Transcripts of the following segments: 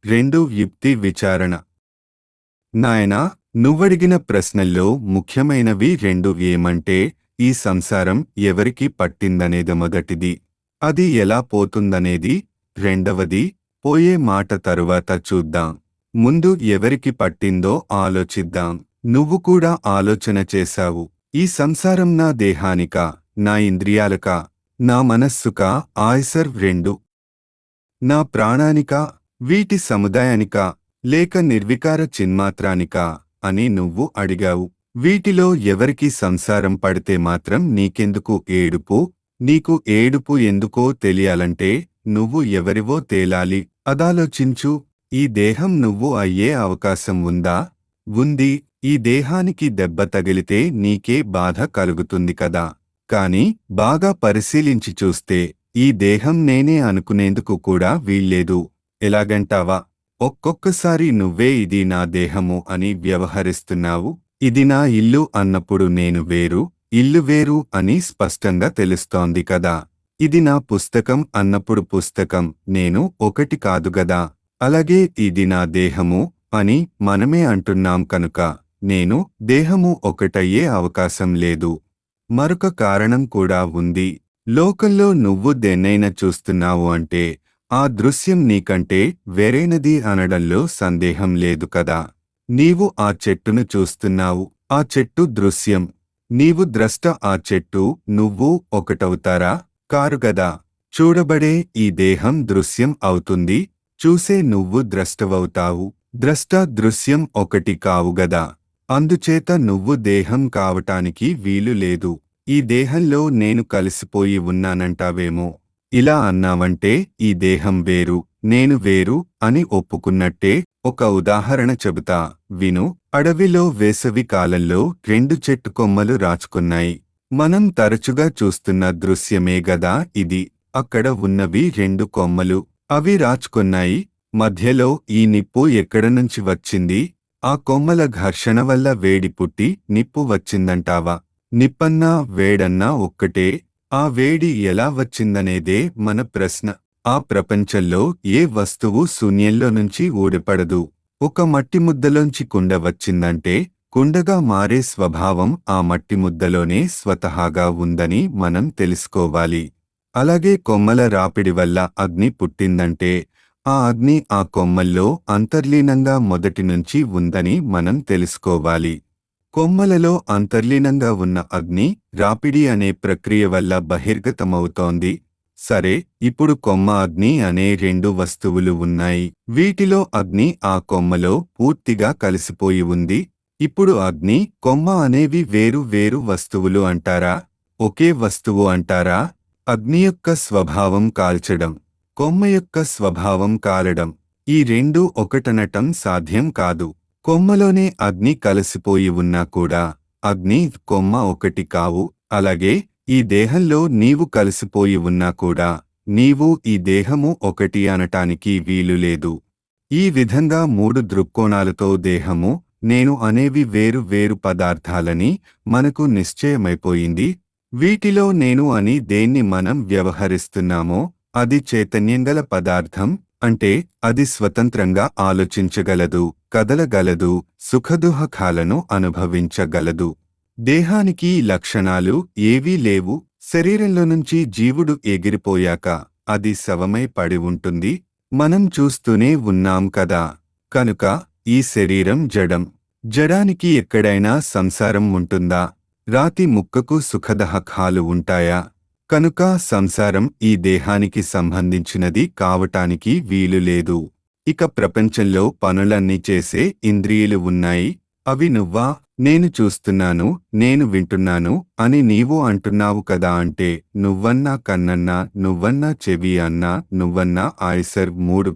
రెండు యుక్తి విచారణ నాయనా నువ్వడిగిన ప్రశ్నల్లో ముఖ్యమైనవి రెండు ఏమంటే ఈ సంసారం ఎవరికి పట్టిందనేది మొదటిది అది ఎలా పోతుందనేది రెండవది పోయే మాట తరువాత చూద్దాం ముందు ఎవరికి పట్టిందో ఆలోచిద్దాం నువ్వు కూడా ఆలోచన చేశావు ఈ సంసారం నా దేహానిక నా ఇంద్రియాలక నా మనస్సుక ఆయ్సర్ రెండు నా ప్రాణానిక వీటి సముదాయానిక లేక నిర్వికార చిన్మాత్రానిక అని నువ్వు అడిగావు వీటిలో ఎవరికి సంసారం పడితే మాత్రం నీకెందుకు ఏడుపు నీకు ఏడుపు ఎందుకో తెలియాలంటే నువ్వు ఎవరివో తేలాలి అదాలోచించు ఈ దేహం నువ్వు అయ్యే అవకాశం ఉందా ఉంది ఈ దేహానికి దెబ్బ తగిలితే నీకే బాధ కలుగుతుంది కదా కాని బాగా పరిశీలించి చూస్తే ఈ దేహం నేనే అనుకునేందుకు కూడా వీల్లేదు ఎలాగంటావా ఒక్కొక్కసారి నువ్వే ఇది నా దేహము అని వ్యవహరిస్తున్నావు ఇది నా ఇల్లు అన్నప్పుడు నేను వేరు ఇల్లు వేరు అని స్పష్టంగా తెలుస్తోంది కదా ఇది నా పుస్తకం అన్నప్పుడు పుస్తకం నేను ఒకటి కాదు గదా అలాగే ఇది నా దేహము అని మనమే అంటున్నాం కనుక నేను దేహము ఒకటయ్యే అవకాశం లేదు మరొక కారణం కూడా ఉంది లోకంలో నువ్వు దేన్నైనా చూస్తున్నావు అంటే ఆ దృశ్యం నీకంటే వేరైనది అనడంలో సందేహం లేదు కదా నీవు ఆ చెట్టును చూస్తున్నావు ఆ చెట్టు దృశ్యం నీవు ద్రష్ట ఆ చెట్టు నువ్వు ఒకటవుతారా కారుగదా చూడబడే ఈ దేహం దృశ్యం అవుతుంది చూసే నువ్వు ద్రష్టవవుతావు ద్రష్ట దృశ్యం ఒకటి కావుగదా అందుచేత నువ్వు దేహం కావటానికి వీలు లేదు ఈ దేహంలో నేను కలిసిపోయి ఉన్నానంటావేమో ఇలా అన్నావంటే ఈ దేహం వేరు నేను వేరు అని ఒప్పుకున్నట్టే ఒక ఉదాహరణ చెబుతా విను అడవిలో వేసవి కాలంలో రెండు చెట్టు కొమ్మలు రాచుకున్నాయి మనం తరచుగా చూస్తున్న దృశ్యమే గదా ఇది అక్కడ ఉన్నవి రెండు కొమ్మలు అవి రాచుకున్నాయి మధ్యలో ఈ నిప్పు ఎక్కడ నుంచి వచ్చింది ఆ కొమ్మల ఘర్షణ వల్ల వేడి పుట్టి నిప్పు వచ్చిందంటావా నిప్పన్నా వేడన్నా ఒక్కటే ఆ వేడి ఎలా వచ్చిందనేదే మన ప్రశ్న ఆ ప్రపంచంలో ఏ వస్తువు శూన్యంలో నుంచి ఊడిపడదు ఒక మట్టి ముద్దలోంచి కుండ వచ్చిందంటే కుండగా మారే స్వభావం ఆ మట్టి ముద్దలోనే స్వతహాగా ఉందని మనం తెలుసుకోవాలి అలాగే కొమ్మల రాపిడి వల్ల అగ్ని పుట్టిందంటే ఆ అగ్ని ఆ కొమ్మల్లో అంతర్లీనంగా మొదటి నుంచి ఉందని మనం తెలుసుకోవాలి కొమ్మలలో అంతర్లీనంగా ఉన్న అగ్ని రాపిడి అనే ప్రక్రియ వల్ల బహిర్గతమవుతోంది సరే ఇప్పుడు కొమ్మ అగ్ని అనే రెండు వస్తువులు ఉన్నాయి వీటిలో అగ్ని ఆ కొమ్మలో పూర్తిగా కలిసిపోయి ఉంది ఇప్పుడు అగ్ని కొమ్మ అనేవి వేరు వేరు వస్తువులు అంటారా ఒకే వస్తువు అంటారా అగ్ని యొక్క స్వభావం కాల్చడం కొమ్మ యొక్క స్వభావం కాలడం ఈ రెండు ఒకటనటం సాధ్యం కాదు కొమ్మలోనే అగ్ని కలిసిపోయి ఉన్నా కూడా అగ్ని కొమ్మ ఒకటి కావు అలాగే ఈ దేహంలో నీవు కలిసిపోయి ఉన్నా కూడా నీవు ఈ దేహము ఒకటి అనటానికి వీలు లేదు ఈ విధంగా మూడు దృక్కోణాలతో దేహము నేను అనేవి వేరు వేరు పదార్థాలని మనకు నిశ్చయమైపోయింది వీటిలో నేను అని దేన్ని మనం వ్యవహరిస్తున్నామో అది చైతన్యంగల పదార్థం అంటే అది స్వతంత్రంగా ఆలోచించగలదు కదలగలదు సుఖదుహకాలను అనుభవించగలదు దేహానికి లక్షణాలు ఏవీ లేవు శరీరంలో నుంచి జీవుడు ఎగిరిపోయాక అది శవమై పడి ఉంటుంది మనం చూస్తూనే ఉన్నాం కదా కనుక ఈ శరీరం జడం జడానికి ఎక్కడైనా సంసారం ఉంటుందా రాతి ముక్కకు సుఖదహకాలు ఉంటాయా కనుక సంసారం ఈ దేహానికి సంబంధించినది కావటానికి వీలు లేదు ఇక ప్రపంచంలో పనులన్నీ చేసే ఇంద్రియులు ఉన్నాయి అవి నువ్వా నేను చూస్తున్నాను నేను వింటున్నాను అని నీవు అంటున్నావు కదా అంటే నువ్వన్నా కన్నన్నా నువ్వన్నా చెవి అన్నా నువ్వన్నా ఆయ్సర్ మూడు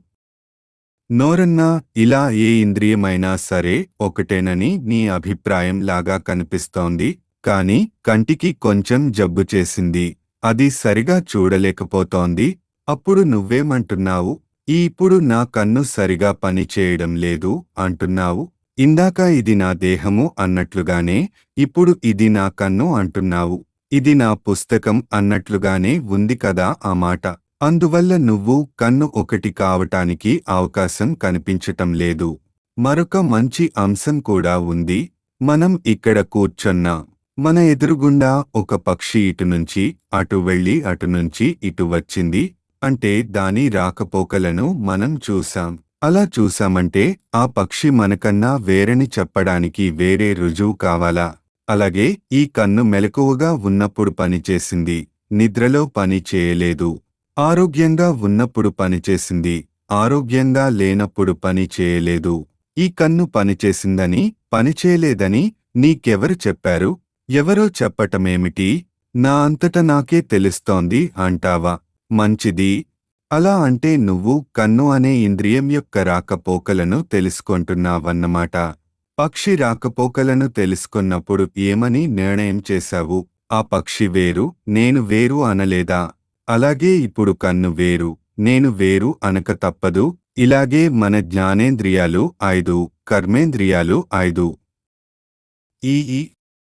నోరన్నా ఇలా ఏ ఇంద్రియమైనా సరే ఒకటేనని నీ అభిప్రాయం లాగా కనిపిస్తోంది కాని కంటికి కొంచెం జబ్బు చేసింది అది సరిగా చూడలేకపోతోంది అప్పుడు నువ్వేమంటున్నావు ఈ ఇప్పుడు నా కన్ను సరిగా పని చేయడం లేదు అంటున్నావు ఇందాక ఇది నా దేహము అన్నట్లుగానే ఇప్పుడు ఇది నా కన్ను అంటున్నావు ఇది నా పుస్తకం అన్నట్లుగానే ఉంది కదా ఆ మాట అందువల్ల నువ్వు కన్ను ఒకటి కావటానికి అవకాశం కనిపించటం లేదు మరొక మంచి అంశం కూడా ఉంది మనం ఇక్కడ కూర్చున్నా మన ఎదురుగుండా ఒక పక్షి ఇటు నుంచి అటు వెళ్ళి అటు నుంచి ఇటు వచ్చింది అంటే దాని రాకపోకలను మనం చూసాం అలా చూసామంటే ఆ పక్షి మనకన్నా వేరని చెప్పడానికి వేరే రుజువు కావాలా అలాగే ఈ కన్ను మెలకువగా ఉన్నప్పుడు పనిచేసింది నిద్రలో పని చేయలేదు ఆరోగ్యంగా ఉన్నప్పుడు పనిచేసింది ఆరోగ్యంగా లేనప్పుడు పని చేయలేదు ఈ కన్ను పనిచేసిందని పనిచేయలేదని నీకెవరు చెప్పారు ఎవరో చెప్పటమేమిటి నా అంతట నాకే తెలుస్తోంది అంటావా మంచిది అలా అంటే నువ్వు కన్ను అనే ఇంద్రియం యొక్క రాకపోకలను తెలుసుకుంటున్నావన్నమాట పక్షి రాకపోకలను తెలుసుకున్నప్పుడు ఏమని నిర్ణయం చేశావు ఆ పక్షి వేరు నేను వేరు అనలేదా అలాగే ఇప్పుడు కన్ను వేరు నేను వేరు అనక తప్పదు ఇలాగే మన జ్ఞానేంద్రియాలు ఐదు కర్మేంద్రియాలు ఐదు ఈ ఈ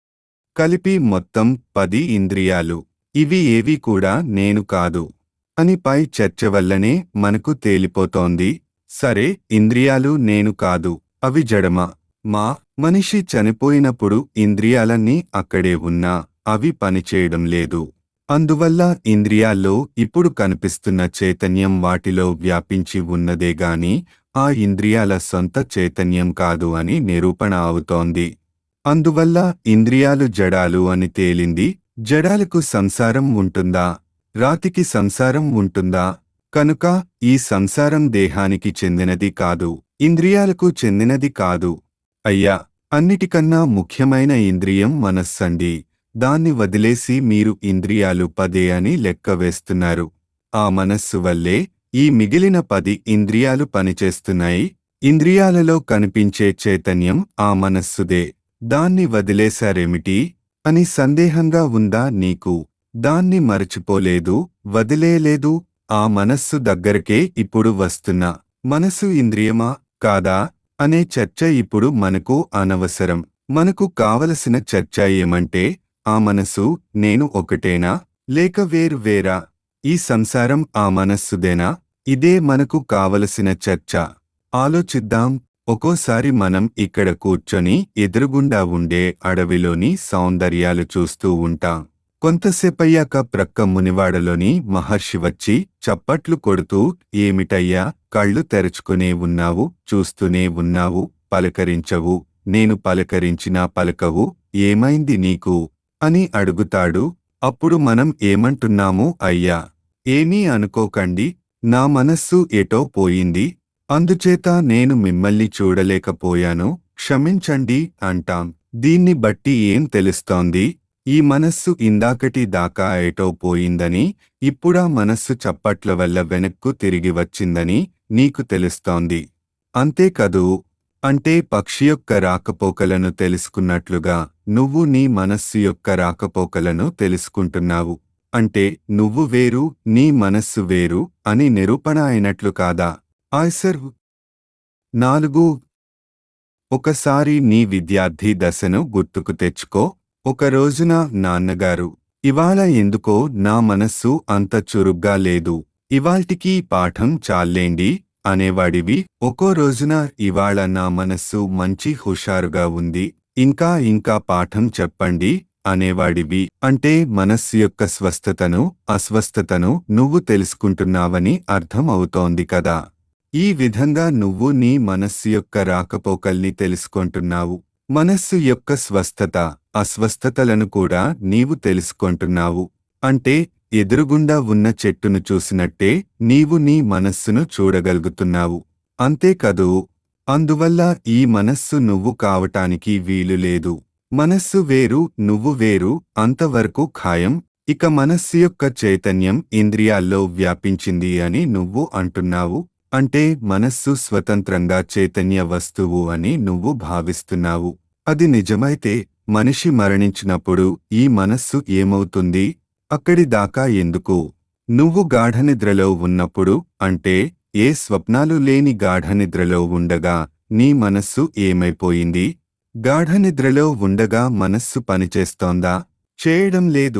కలిపి మొత్తం పది ఇంద్రియాలు ఇవి ఏవి కూడా నేను కాదు అని పై చర్చ వల్లనే మనకు తేలిపోతోంది సరే ఇంద్రియాలు నేను కాదు అవి జడమా మా మనిషి చనిపోయినప్పుడు ఇంద్రియాలన్నీ అక్కడే ఉన్నా అవి పనిచేయడం లేదు అందువల్ల ఇంద్రియాల్లో ఇప్పుడు కనిపిస్తున్న చైతన్యం వాటిలో వ్యాపించి ఉన్నదే గాని ఆ ఇంద్రియాల సొంత చైతన్యం కాదు అని నిరూపణ అవుతోంది అందువల్ల ఇంద్రియాలు జడాలు అని తేలింది జడాలకు సంసారం ఉంటుందా రాతికి సంసారం ఉంటుందా కనుక ఈ సంసారం దేహానికి చెందినది కాదు ఇంద్రియాలకు చెందినది కాదు అయ్యా అన్నిటికన్నా ముఖ్యమైన ఇంద్రియం మనస్సండి దాన్ని వదిలేసి మీరు ఇంద్రియాలు పదే అని లెక్క వేస్తున్నారు ఆ మనస్సు వల్లే ఈ మిగిలిన పది ఇంద్రియాలు పనిచేస్తున్నాయి ఇంద్రియాలలో కనిపించే చైతన్యం ఆ మనస్సుదే దాన్ని వదిలేశారేమిటి అని సందేహంగా ఉందా నీకు దాన్ని మరచిపోలేదు వదిలేయలేదు ఆ మనస్సు దగ్గరకే ఇప్పుడు వస్తున్నా మనసు ఇంద్రియమా కాదా అనే చర్చ ఇప్పుడు మనకు అనవసరం మనకు కావలసిన చర్చ ఏమంటే ఆ మనసు నేను ఒకటేనా లేక వేరు వేరా ఈ సంసారం ఆ మనస్సుదేనా ఇదే మనకు కావలసిన చర్చ ఆలోచిద్దాం ఒక్కోసారి మనం ఇక్కడ కూర్చొని ఎదురుగుండా ఉండే అడవిలోని సౌందర్యాలు చూస్తూ ఉంటాం కొంతసేపయ్యాక ప్రక్క మునివాడలోని మహర్షి వచ్చి చప్పట్లు కొడుతూ ఏమిటయ్యా కళ్ళు తెరుచుకునే ఉన్నావు చూస్తూనే ఉన్నావు పలకరించవు నేను పలకరించినా పలకవు ఏమైంది నీకు అని అడుగుతాడు అప్పుడు మనం ఏమంటున్నాము అయ్యా ఏమీ అనుకోకండి నా మనస్సు ఎటో పోయింది అందుచేత నేను మిమ్మల్ని చూడలేకపోయాను క్షమించండి అంటాం దీన్ని బట్టి ఏం తెలుస్తోంది ఈ మనస్సు ఇందాకటి దాకా ఎటో పోయిందని ఇప్పుడా మనస్సు చప్పట్ల వల్ల వెనక్కు తిరిగి వచ్చిందని నీకు తెలుస్తోంది అంతేకదూ అంటే పక్షి యొక్క రాకపోకలను తెలుసుకున్నట్లుగా నువ్వు నీ మనస్సు యొక్క రాకపోకలను తెలుసుకుంటున్నావు అంటే నువ్వు వేరు నీ మనస్సు వేరు అని నిరూపణ అయినట్లు కాదా ఆయ్సర్ నాలుగు ఒకసారి నీ విద్యార్థి దశను గుర్తుకు తెచ్చుకో ఒక రోజున నాన్నగారు ఇవాళ ఎందుకో నా మనస్సు అంత చురుగ్గా లేదు ఇవాల్టికీ పాఠం చాల్లేండి అనేవాడివి ఒక్కో రోజున ఇవాళ నా మనస్సు మంచి హుషారుగా ఉంది ఇంకా ఇంకా పాఠం చెప్పండి అనేవాడివి అంటే మనస్సు యొక్క స్వస్థతను అస్వస్థతను నువ్వు తెలుసుకుంటున్నావని అర్థం అవుతోంది కదా ఈ విధంగా నువ్వు నీ మనస్సు యొక్క రాకపోకల్ని తెలుసుకుంటున్నావు మనస్సు యొక్క స్వస్థత అస్వస్థతలను కూడా నీవు తెలుసుకుంటున్నావు అంటే ఎదురుగుండా ఉన్న చెట్టును చూసినట్టే నీవు నీ మనస్సును చూడగలుగుతున్నావు అంతేకదూ అందువల్ల ఈ మనస్సు నువ్వు కావటానికి వీలు లేదు మనస్సు వేరు నువ్వు వేరు అంతవరకు ఖాయం ఇక మనస్సు యొక్క చైతన్యం ఇంద్రియాల్లో వ్యాపించింది అని నువ్వు అంటున్నావు అంటే మనస్సు స్వతంత్రంగా చైతన్య వస్తువు అని నువ్వు భావిస్తున్నావు అది నిజమైతే మనిషి మరణించినప్పుడు ఈ మనస్సు ఏమవుతుంది అక్కడి దాకా ఎందుకు నువ్వు గాఢనిద్రలో ఉన్నప్పుడు అంటే ఏ స్వప్నాలు లేని గాఢనిద్రలో ఉండగా నీ మనస్సు ఏమైపోయింది గాఢనిద్రలో ఉండగా మనస్సు పనిచేస్తోందా చేయడం లేదు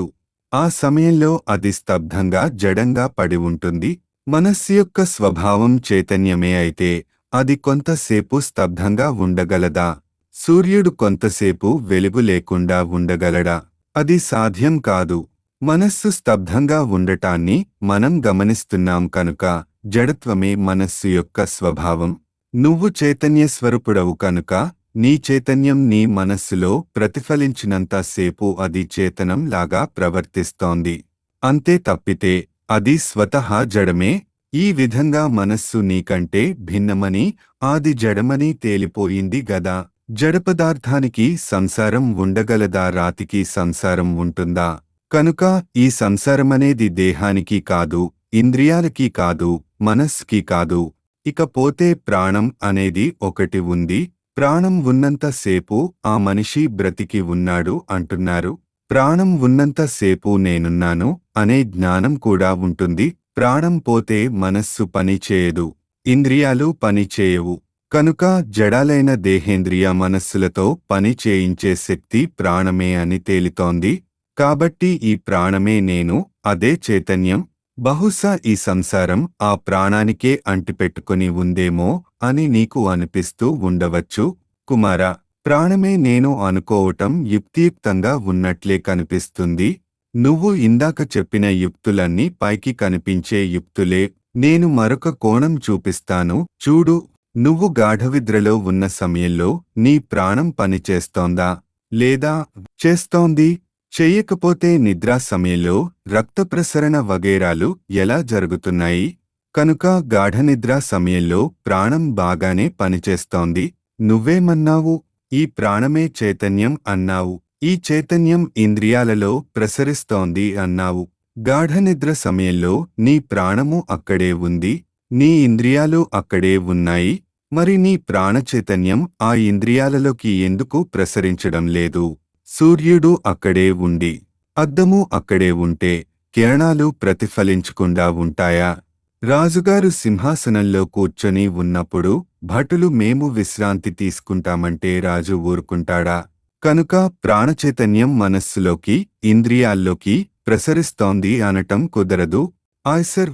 ఆ సమయంలో అది స్తబ్దంగా జడంగా పడి ఉంటుంది మనస్సు యొక్క స్వభావం చైతన్యమే అయితే అది కొంతసేపు స్తబ్దంగా ఉండగలదా సూర్యుడు కొంతసేపు వెలుగు లేకుండా ఉండగలడా అది సాధ్యం కాదు మనస్సు స్తబ్దంగా ఉండటాన్ని మనం గమనిస్తున్నాం కనుక జడత్వమే మనస్సు యొక్క స్వభావం నువ్వు చైతన్య స్వరూపుడవు కనుక నీ చైతన్యం నీ మనస్సులో ప్రతిఫలించినంత సేపు అది చేతనం లాగా ప్రవర్తిస్తోంది అంతే తప్పితే అది స్వతహా జడమే ఈ విధంగా మనస్సు నీకంటే భిన్నమని ఆది జడమని తేలిపోయింది గదా జడపదార్థానికి సంసారం ఉండగలదా రాతికి సంసారం ఉంటుందా కనుక ఈ సంసారమనేది దేహానికి కాదు ఇంద్రియాలకి కాదు మనస్సుకి కాదు ఇకపోతే ప్రాణం అనేది ఒకటి ఉంది ప్రాణం ఉన్నంత సేపు ఆ మనిషి బ్రతికి ఉన్నాడు అంటున్నారు ప్రాణం ఉన్నంత సేపు నేనున్నాను అనే జ్ఞానం కూడా ఉంటుంది ప్రాణం పోతే మనస్సు పని చేయదు ఇంద్రియాలు పని చేయవు కనుక జడాలైన దేహేంద్రియ మనస్సులతో పని చేయించే శక్తి ప్రాణమే అని తేలితోంది కాబట్టి ఈ ప్రాణమే నేను అదే చైతన్యం బహుశా ఈ సంసారం ఆ ప్రాణానికే అంటిపెట్టుకుని ఉందేమో అని నీకు అనిపిస్తూ ఉండవచ్చు కుమార ప్రాణమే నేను అనుకోవటం యుక్తియుక్తంగా ఉన్నట్లే కనిపిస్తుంది నువ్వు ఇందాక చెప్పిన యుక్తులన్నీ పైకి కనిపించే యుక్తులే నేను మరొక కోణం చూపిస్తాను చూడు నువ్వు గాఢవిద్రలో ఉన్న సమయంలో నీ ప్రాణం పనిచేస్తోందా లేదా చేస్తోంది చెయ్యకపోతే నిద్రా సమయంలో రక్త ప్రసరణ వగేరాలు ఎలా జరుగుతున్నాయి కనుక గాఢనిద్రా సమయంలో ప్రాణం బాగానే పనిచేస్తోంది నువ్వేమన్నావు ఈ ప్రాణమే చైతన్యం అన్నావు ఈ చైతన్యం ఇంద్రియాలలో ప్రసరిస్తోంది అన్నావు గాఢనిద్ర సమయంలో నీ ప్రాణము అక్కడే ఉంది నీ ఇంద్రియాలు అక్కడే ఉన్నాయి మరి నీ ప్రాణ చైతన్యం ఆ ఇంద్రియాలలోకి ఎందుకు ప్రసరించడం లేదు సూర్యుడు అక్కడే ఉండి అద్దము అక్కడే ఉంటే కిరణాలు ప్రతిఫలించకుండా ఉంటాయా రాజుగారు సింహాసనంలో కూర్చొని ఉన్నప్పుడు భటులు మేము విశ్రాంతి తీసుకుంటామంటే రాజు ఊరుకుంటాడా కనుక ప్రాణచైతన్యం మనస్సులోకి ఇంద్రియాల్లోకి ప్రసరిస్తోంది అనటం కుదరదు ఆయ్సర్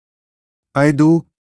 ఐదు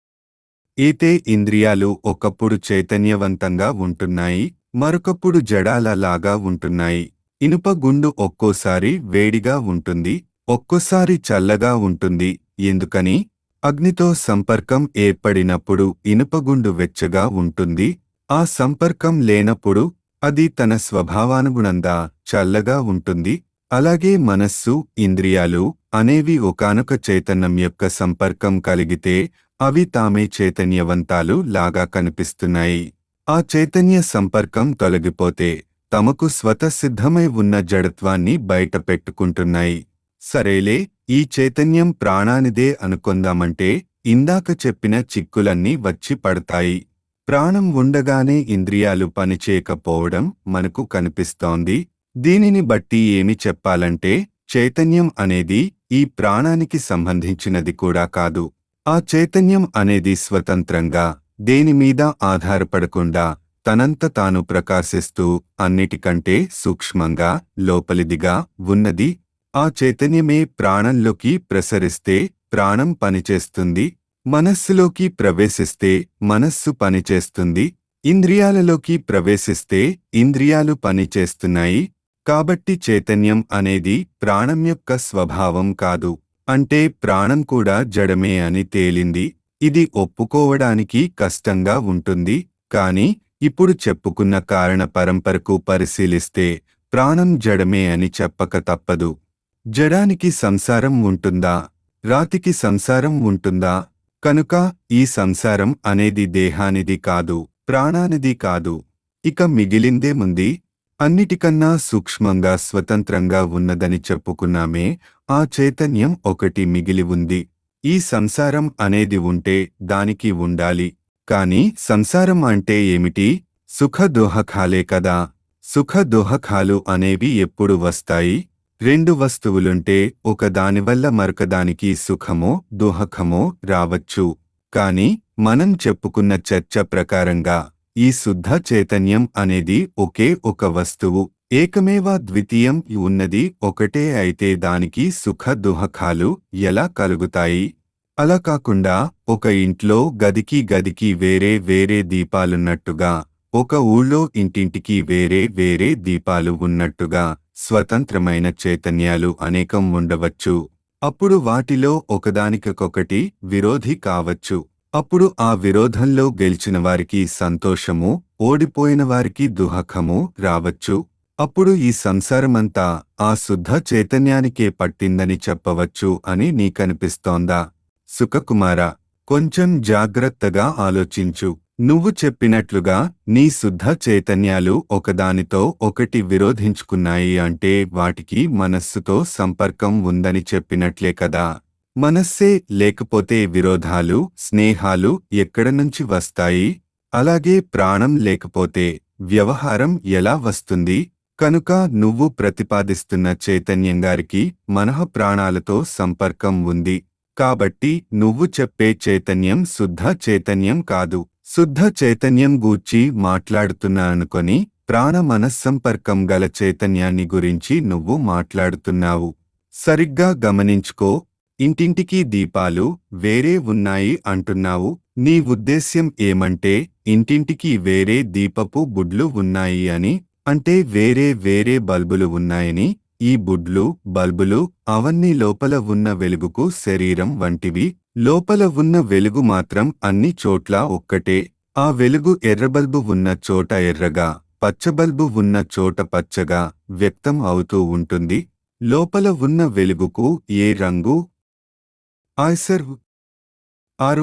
ఏతే ఇంద్రియాలు ఒకప్పుడు చైతన్యవంతంగా ఉంటున్నాయి మరొకప్పుడు జడాల లాగా ఉంటున్నాయి ఇనుప గుండు ఒక్కోసారి వేడిగా ఉంటుంది ఒక్కోసారి చల్లగా ఉంటుంది ఎందుకని అగ్నితో సంపర్కం ఏర్పడినప్పుడు ఇనుపగుండు వెచ్చగా ఉంటుంది ఆ సంపర్కం లేనప్పుడు అది తన స్వభావానుగుణంగా చల్లగా ఉంటుంది అలాగే మనస్సు ఇంద్రియాలు అనేవి ఒకానొక చైతన్యం యొక్క సంపర్కం కలిగితే అవి తామే చైతన్యవంతాలు లాగా కనిపిస్తున్నాయి ఆ చైతన్య సంపర్కం తొలగిపోతే తమకు స్వతసిద్ధమై ఉన్న జడత్వాన్ని బయట పెట్టుకుంటున్నాయి సరేలే ఈ చైతన్యం ప్రాణానిదే అనుకొందామంటే ఇందాక చెప్పిన చిక్కులన్నీ వచ్చి పడతాయి ప్రాణం ఉండగానే ఇంద్రియాలు పనిచేయకపోవడం మనకు కనిపిస్తోంది దీనిని బట్టి ఏమి చెప్పాలంటే చైతన్యం అనేది ఈ ప్రాణానికి సంబంధించినది కూడా కాదు ఆ చైతన్యం అనేది స్వతంత్రంగా దేనిమీద ఆధారపడకుండా తనంత తాను ప్రకాశిస్తూ అన్నిటికంటే సూక్ష్మంగా లోపలిదిగా ఉన్నది ఆ చైతన్యమే ప్రాణంలోకి ప్రసరిస్తే ప్రాణం పనిచేస్తుంది మనస్సులోకి ప్రవేశిస్తే మనస్సు పనిచేస్తుంది ఇంద్రియాలలోకి ప్రవేశిస్తే ఇంద్రియాలు పనిచేస్తున్నాయి కాబట్టి చైతన్యం అనేది ప్రాణం యొక్క స్వభావం కాదు అంటే ప్రాణం కూడా జడమే అని తేలింది ఇది ఒప్పుకోవడానికి కష్టంగా ఉంటుంది కాని ఇప్పుడు చెప్పుకున్న కారణ పరంపరకు పరిశీలిస్తే ప్రాణం జడమే అని చెప్పక తప్పదు జడానికి సంసారం ఉంటుందా రాతికి సంసారం ఉంటుందా కనుక ఈ సంసారం అనేది దేహానిది కాదు ప్రాణానిది కాదు ఇక మిగిలిందేముంది అన్నిటికన్నా సూక్ష్మంగా స్వతంత్రంగా ఉన్నదని చెప్పుకున్నామే ఆ చైతన్యం ఒకటి మిగిలి ఉంది ఈ సంసారం అనేది ఉంటే దానికి ఉండాలి కాని సంసారం అంటే ఏమిటి సుఖ దోహకాలే కదా సుఖ దోహకాలు అనేవి ఎప్పుడు వస్తాయి రెండు వస్తువులుంటే ఒక దానివల్ల మరొకదానికి సుఖమో దోహకమో రావచ్చు కాని మనం చెప్పుకున్న చర్చ ప్రకారంగా ఈ శుద్ధ చైతన్యం అనేది ఒకే ఒక వస్తువు ఏకమేవా ద్వితీయం ఉన్నది ఒకటే అయితే దానికి సుఖ దుహకాలు ఎలా కలుగుతాయి అలా కాకుండా ఒక ఇంట్లో గదికి గదికి వేరే వేరే దీపాలున్నట్టుగా ఒక ఊళ్ళో ఇంటింటికి వేరే వేరే దీపాలు ఉన్నట్టుగా స్వతంత్రమైన చైతన్యాలు అనేకం ఉండవచ్చు అప్పుడు వాటిలో ఒకదానికొకటి విరోధి కావచ్చు అప్పుడు ఆ విరోధంలో గెలిచిన వారికి సంతోషము ఓడిపోయిన వారికి దుహకము రావచ్చు అప్పుడు ఈ సంసారమంతా ఆ శుద్ధ చైతన్యానికే పట్టిందని చెప్పవచ్చు అని నీకనిపిస్తోందా సుఖకుమార కొంచెం జాగ్రత్తగా ఆలోచించు నువ్వు చెప్పినట్లుగా నీ శుద్ధ చైతన్యాలు ఒకదానితో ఒకటి విరోధించుకున్నాయి అంటే వాటికి మనస్సుతో సంపర్కం ఉందని చెప్పినట్లే కదా మనస్సే లేకపోతే విరోధాలు స్నేహాలు ఎక్కడ నుంచి వస్తాయి అలాగే ప్రాణం లేకపోతే వ్యవహారం ఎలా వస్తుంది కనుక నువ్వు ప్రతిపాదిస్తున్న చైతన్యంగారికి మనః ప్రాణాలతో సంపర్కం ఉంది కాబట్టి నువ్వు చెప్పే చైతన్యం శుద్ధ చైతన్యం కాదు శుద్ధ చైతన్యం గూర్చి మాట్లాడుతున్నా అనుకొని ప్రాణ మనస్సంపర్కం గల చైతన్యాన్ని గురించి నువ్వు మాట్లాడుతున్నావు సరిగ్గా గమనించుకో ఇంటింటికి దీపాలు వేరే ఉన్నాయి అంటున్నావు నీ ఉద్దేశ్యం ఏమంటే ఇంటింటికి వేరే దీపపు బుడ్లు ఉన్నాయి అని అంటే వేరే వేరే బల్బులు ఉన్నాయని ఈ బుడ్లు బల్బులు అవన్నీ లోపల ఉన్న వెలుగుకు శరీరం వంటివి లోపల ఉన్న వెలుగు మాత్రం అన్ని చోట్ల ఒక్కటే ఆ వెలుగు ఎర్రబల్బు ఉన్న చోట ఎర్రగా పచ్చబల్బు ఉన్న చోట పచ్చగా వ్యక్తం అవుతూ ఉంటుంది లోపల ఉన్న వెలుగుకు ఏ రంగు ఆయ్సర్ ఆరు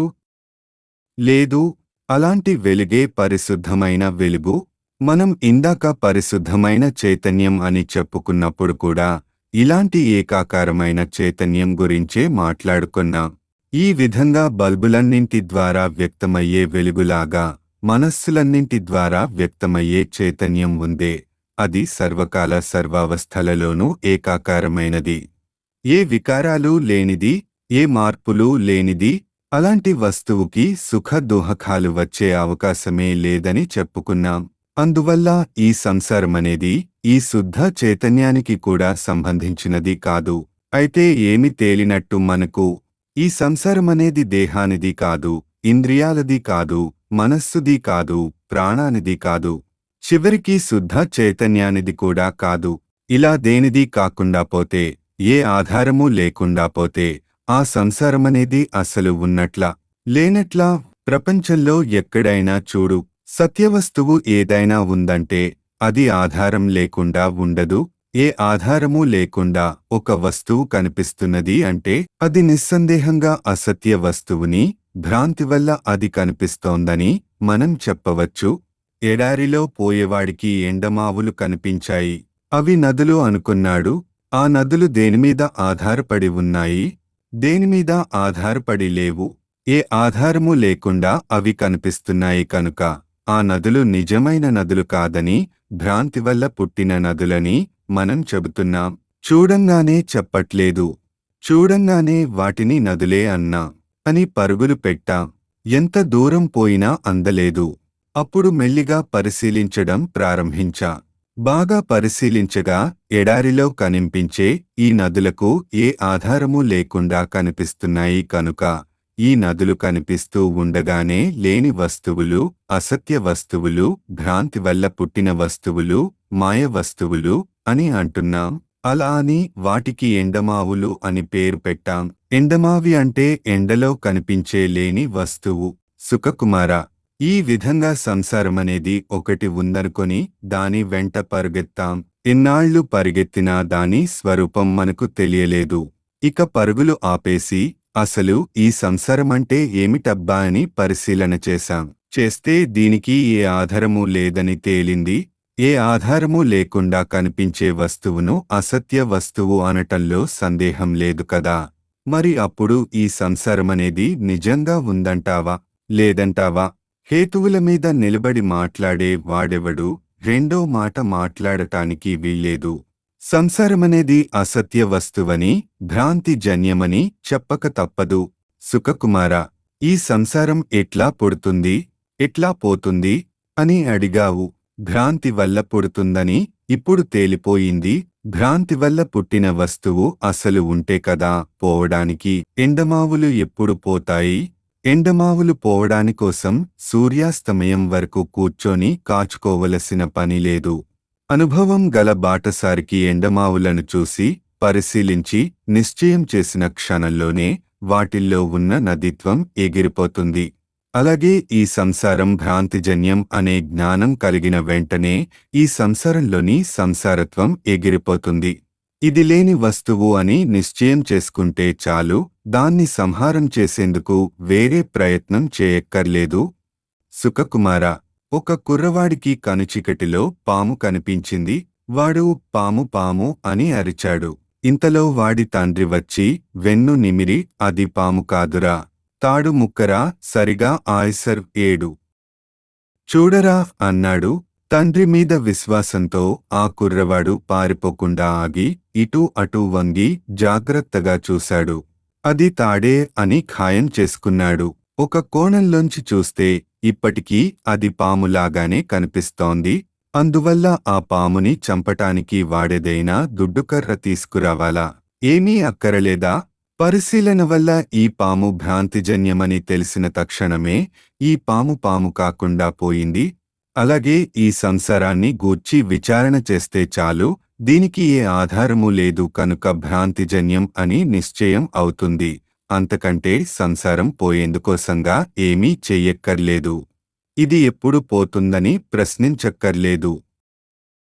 లేదు అలాంటి వెలుగే పరిశుద్ధమైన వెలుగు మనం ఇందాక పరిశుద్ధమైన చైతన్యం అని చెప్పుకున్నప్పుడు కూడా ఇలాంటి ఏకాకారమైన చైతన్యం గురించే మాట్లాడుకున్నాం ఈ విధంగా బల్బులన్నింటి ద్వారా వ్యక్తమయ్యే వెలుగులాగా మనస్సులన్నింటి ద్వారా వ్యక్తమయ్యే చైతన్యం ఉందే అది సర్వకాల సర్వావస్థలలోనూ ఏకాకారమైనది ఏ వికారాలు లేనిది ఏ మార్పులు లేనిది అలాంటి వస్తువుకి సుఖ దుహకాలు వచ్చే అవకాశమే లేదని చెప్పుకున్నాం అందువల్ల ఈ సంసారమనేది ఈ శుద్ధ చైతన్యానికి కూడా సంబంధించినది కాదు అయితే ఏమి తేలినట్టు మనకు ఈ సంసారమనేది దేహానిది కాదు ఇంద్రియాలది కాదు మనస్సుది కాదు ప్రాణానిది కాదు చివరికి శుద్ధ చైతన్యానిది కూడా కాదు ఇలా దేనిది కాకుండా పోతే ఏ ఆధారమూ లేకుండా పోతే ఆ సంసారమనేది అసలు ఉన్నట్లా లేనట్లా ప్రపంచంలో ఎక్కడైనా చూడు సత్యవస్తువు ఏదైనా ఉందంటే అది ఆధారం లేకుండా ఉండదు ఏ ఆధారమూ లేకుండా ఒక వస్తువు కనిపిస్తున్నది అంటే అది నిస్సందేహంగా అసత్య వస్తువుని భ్రాంతి వల్ల అది కనిపిస్తోందని మనం చెప్పవచ్చు ఎడారిలో పోయేవాడికి ఎండమావులు కనిపించాయి అవి నదులు అనుకున్నాడు ఆ నదులు దేనిమీద ఆధారపడి ఉన్నాయి దేనిమీద ఆధారపడి లేవు ఏ ఆధారము లేకుండా అవి కనిపిస్తున్నాయి కనుక ఆ నదులు నిజమైన నదులు కాదని భ్రాంతి వల్ల పుట్టిన నదులని మనం చెబుతున్నాం చూడంగానే చెప్పట్లేదు చూడంగానే వాటిని నదులే అన్నా అని పరుగులు పెట్టాం ఎంత దూరం పోయినా అందలేదు అప్పుడు మెల్లిగా పరిశీలించడం ప్రారంభించా బాగా పరిశీలించగా ఎడారిలో కనిపించే ఈ నదులకు ఏ ఆధారము లేకుండా కనిపిస్తున్నాయి కనుక ఈ నదులు కనిపిస్తూ ఉండగానే లేని వస్తువులు అసత్య వస్తువులు భ్రాంతి వల్ల పుట్టిన వస్తువులు మాయ వస్తువులు అని అంటున్నాం అలా అని వాటికి ఎండమావులు అని పేరు పెట్టాం ఎండమావి అంటే ఎండలో కనిపించే లేని వస్తువు సుఖకుమార ఈ విధంగా సంసారమనేది ఒకటి ఉందనుకొని దాని వెంట పరుగెత్తాం ఎన్నాళ్లు పరిగెత్తినా దాని స్వరూపం మనకు తెలియలేదు ఇక పరుగులు ఆపేసి అసలు ఈ సంసారమంటే ఏమిటబ్బా అని పరిశీలన చేశాం చేస్తే దీనికి ఏ ఆధారము లేదని తేలింది ఏ ఆధారము లేకుండా కనిపించే వస్తువును అసత్య వస్తువు అనటంలో సందేహం లేదు కదా మరి అప్పుడు ఈ సంసారమనేది నిజంగా ఉందంటావా లేదంటావా హేతువుల మీద నిలబడి మాట్లాడే వాడెవడు రెండో మాట మాట్లాడటానికి వీల్లేదు సంసారమనేది అసత్య వస్తువని భ్రాంతి జన్యమని చెప్పక తప్పదు సుఖకుమార ఈ సంసారం ఎట్లా పుడుతుంది ఎట్లా పోతుంది అని అడిగావు భ్రాంతి వల్ల పుడుతుందని ఇప్పుడు తేలిపోయింది భ్రాంతి వల్ల పుట్టిన వస్తువు అసలు ఉంటే కదా పోవడానికి ఎండమావులు ఎప్పుడు పోతాయి ఎండమావులు పోవడానికోసం సూర్యాస్తమయం వరకు కూర్చొని కాచుకోవలసిన పని లేదు అనుభవం గల బాటసారికి ఎండమావులను చూసి పరిశీలించి నిశ్చయం చేసిన క్షణంలోనే వాటిల్లో ఉన్న నదిత్వం ఎగిరిపోతుంది అలాగే ఈ సంసారం భ్రాంతిజన్యం అనే జ్ఞానం కలిగిన వెంటనే ఈ సంసారంలోని సంసారత్వం ఎగిరిపోతుంది ఇది లేని వస్తువు అని నిశ్చయం చేసుకుంటే చాలు దాన్ని సంహారం చేసేందుకు వేరే ప్రయత్నం చేయక్కర్లేదు సుఖకుమార ఒక కుర్రవాడికి కనుచికటిలో పాము కనిపించింది వాడు పాము పాము అని అరిచాడు ఇంతలో వాడి తండ్రి వచ్చి వెన్ను నిమిరి అది పాము కాదురా తాడు ముక్కరా సరిగా ఆయసర్ ఏడు చూడరా అన్నాడు తండ్రి మీద విశ్వాసంతో ఆ కుర్రవాడు పారిపోకుండా ఆగి ఇటూ అటూ వంగి జాగ్రత్తగా చూశాడు అది తాడే అని ఖాయం చేసుకున్నాడు ఒక కోణంలోంచి చూస్తే ఇప్పటికీ అది పాములాగానే కనిపిస్తోంది అందువల్ల ఆ పాముని చంపటానికి వాడేదైనా దుడ్డుకర్ర తీసుకురావాలా ఏమీ అక్కరలేదా పరిశీలన వల్ల ఈ పాము భ్రాంతిజన్యమని తెలిసిన తక్షణమే ఈ పాము పాము కాకుండా పోయింది అలాగే ఈ సంసారాన్ని గూర్చి విచారణ చేస్తే చాలు దీనికి ఏ ఆధారము లేదు కనుక భ్రాంతిజన్యం అని నిశ్చయం అవుతుంది అంతకంటే సంసారం పోయేందుకోసంగా ఏమీ చెయ్యక్కర్లేదు ఇది ఎప్పుడు పోతుందని ప్రశ్నించక్కర్లేదు